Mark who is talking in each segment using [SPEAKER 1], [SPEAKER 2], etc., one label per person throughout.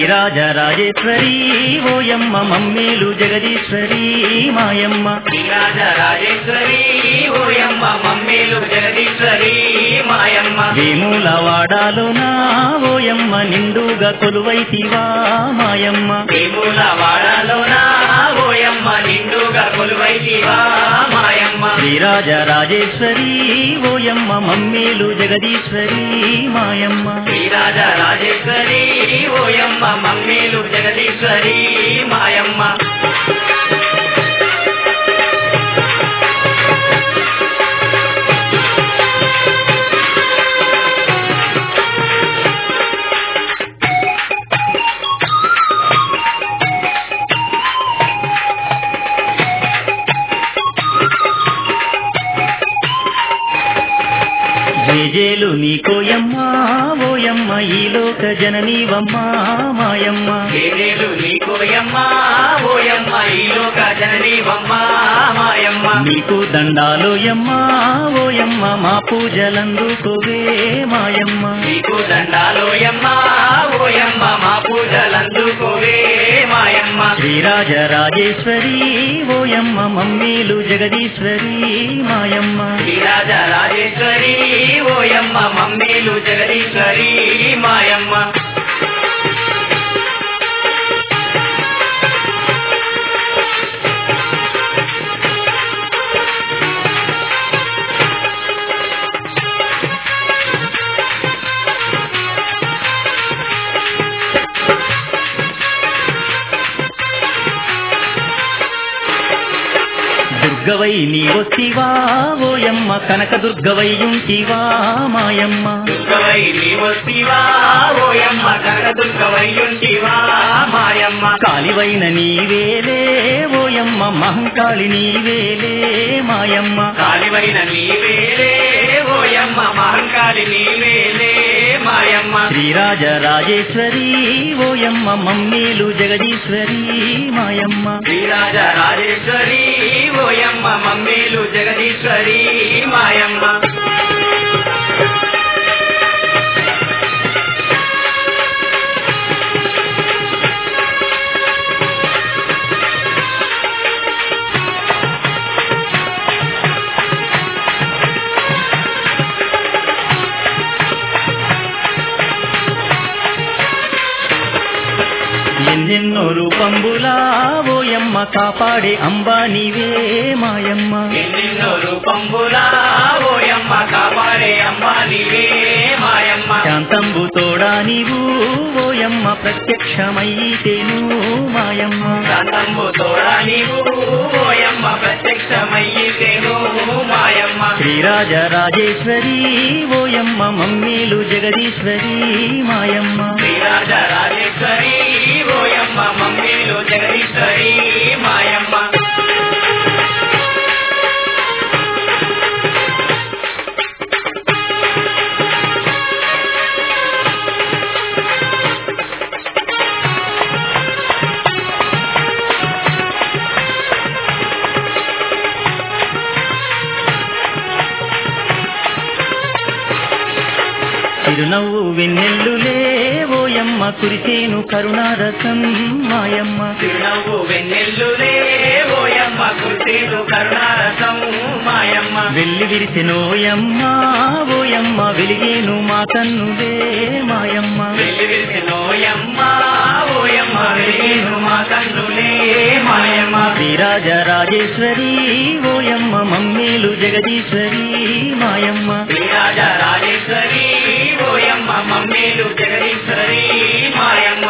[SPEAKER 1] శ్రీరాజరాజేశ్వరి ఓయమ్మ మమ్మేలు జగదీశ్వరి మాయమ్మ
[SPEAKER 2] శ్రీరాజరాజేశ్వరి ఓయమ్మ మమ్మేలు జగదీశ్వరి మాయమ్మ
[SPEAKER 1] వేములవాడాలోన ఓయమ్మ నిండుగా కొలువైతివా మాయమ్మ
[SPEAKER 2] వేముల వాడలోన ఓయమ్మ నిండుగా కొలువైతివా మాయమ్మ
[SPEAKER 1] శ్రీరాజరాజేశ్వరి ఓయమ్మ మమ్మేలు జగదీశ్వరి మాయమ్మ
[SPEAKER 2] శ్రీరాజరాజేశ్వరి ఓయమ్మ మమ్మేలు జగదీశ్వరి మాయమ్మ
[SPEAKER 1] జేజేలు నీకోయమ్మ ఓయమ్మ ఈ లోక జననీవమ్మ మాయమ్మ
[SPEAKER 2] ఏదేలు నీకోయమ్మ ఓయమ్మ ఈ లోక జననీవమ్మ మాయమ్మ
[SPEAKER 1] నీకు దండాలోయమ్మ ఓయమ్మ మా పూజలందుకోవే మాయమ్మ
[SPEAKER 2] నీకు దండాలోయమ్మ ఓయమ్మ మా పూజలందుకోవే మాయమ్మ
[SPEAKER 1] శ్రీరాజరాజేశ్వరి ఓయమ్మ మమ్మీలు జగదీశ్వరి మాయమ్మ
[SPEAKER 2] శ్రీరాజరాజేశ్వరి ఓయమ్మ మమ్మేలు జగదీశ్వరి మాయమ్మ
[SPEAKER 1] దుర్గవై నీ వస్తివా ఓయమ్మ కనక దుర్గవై ఉంటివా మాయమ్మ
[SPEAKER 2] దుర్గవై నీవస్తివా ఓయమ్మ కనకదుర్గవయ్యుంటివా మాయమ్మ
[SPEAKER 1] కాలివైన నీవేలే ఓయమ్మ మహంకాళి నీవేలే మాయమ్మ
[SPEAKER 2] కాలివైన నీవేలే ఓయమ్మ మహంకాళి నీవేలే మాయమ్మ
[SPEAKER 1] శ్రీరాజరాజేశ్వరి ఓయమ్మ మమ్మీలు జగదీశ్వరి మాయమ్మ
[SPEAKER 2] శ్రీరాజ రాజేశ్వరి ఓయమ్మ మమ్మేలు జగదీశ్వరి మాయమ్మ
[SPEAKER 1] ఎన్నెన్నో రూపంబులా ఓయమ్మ కాపాడే అంబా నీవే మాయమ్మ
[SPEAKER 2] ఎన్నెన్నో రూపంబులా ఓయమ్మ కాపాడే అమ్మ నీవే మాయమ్మ
[SPEAKER 1] శాంతంబు తోడా నీవు ఓయమ్మ ప్రత్యక్షమైతేను మాయమ్మ
[SPEAKER 2] శాంతంబు తోడా నీవు ఓయమ్మ ప్రత్యక్షమయ్యేను మాయమ్మ
[SPEAKER 1] శ్రీరాజరాజేశ్వరి ఓయమ్మ మమ్మీలు జగదీశ్వరి మాయమ్మ
[SPEAKER 2] శ్రీరాజ రాజేశ్వరి ఓయమ్మ మమ్మీలు జగదీశ్వరి మాయమ్మ
[SPEAKER 1] చిరునవ్వు వెన్నెల్లులే ఓయమ్మ కురిసేను కరుణారసం మాయమ్మ
[SPEAKER 2] చిరునవ్వు వెన్నెల్లులే ఓయమ్మ కుర్తీలు కరుణారసం మాయమ్మ
[SPEAKER 1] వెళ్ళి విరిసినోయమ్మ ఓయమ్మ వెలిగేను మా కన్నులే మాయమ్మ
[SPEAKER 2] వెళ్ళి విరిసినోయమ్మ ఓయమ్మ వెలిగేను మా కన్నులే మాయమ్మ
[SPEAKER 1] శ్రీరాజరాజేశ్వరి ఓయమ్మ మమ్మీలు జగదీశ్వరి మాయమ్మ
[SPEAKER 2] శ్రీరాజ రాజేశ్వరి ఓయమ్మ మమ్మీలు జగదీశ్వరి మాయమ్మ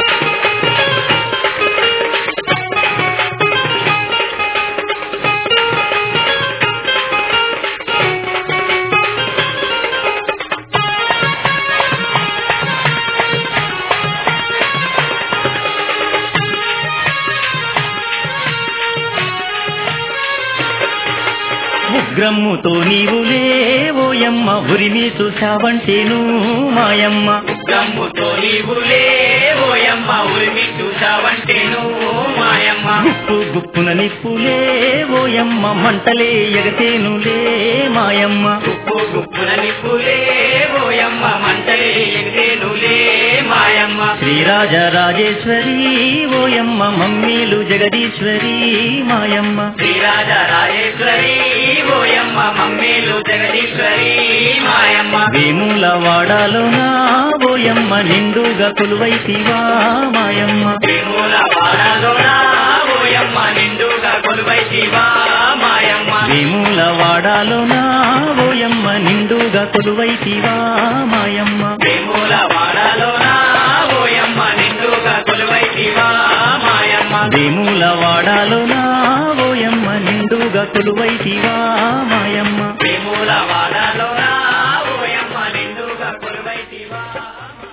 [SPEAKER 1] ఉగ్రమ్ముతో నీవులే ఓయమ్మ ఉరిమి చూసావంటేను మాయమ్మ
[SPEAKER 2] గమ్ముతో నీవులే ఓయమ్మ ఉరిమి చూసావంటే నువ్వు మాయమ్మ
[SPEAKER 1] గుప్పు గుప్పున నిప్పులే ఓయమ్మ మంటలే ఎగతేనులే మాయమ్మ
[SPEAKER 2] గుప్పు గుప్పున నిప్పులే ఓయమ్మ మంటలే ఎగిరేనులే మాయమ్మ
[SPEAKER 1] శ్రీరాజరాజేశ్వరి ఓయమ్మ మమ్మీలు జగదీశ్వరి మాయమ్మ
[SPEAKER 2] శ్రీరాజ రాజేశ్వరి ఓయమ్మ మమ్మీలు జగదీశ్వరి మాయమ్మ
[SPEAKER 1] వేముల వాడాలోన ఓయమ్మ నిండుగా కొలువైతివా మాయమ్మ
[SPEAKER 2] విమూల వాడలోన ఓయమ్మ నిండుగా కొలువై శివా మాయమ్మ
[SPEAKER 1] వేముల వాడాలోన ఓయమ్మ నిండుగా కొలువైతివా మాయమ్మ
[SPEAKER 2] విమూల వాడలోన ఓయమ్మ నిండుగా కొలువై శివా మాయమ్మ
[SPEAKER 1] వేముల వాడాలోన ఓయమ్మ నిండుగా కొలువైతివా మాయమ్మ
[SPEAKER 2] విమూల వాడలోన ఓయమ్మ నిండుగా కొలువై శివా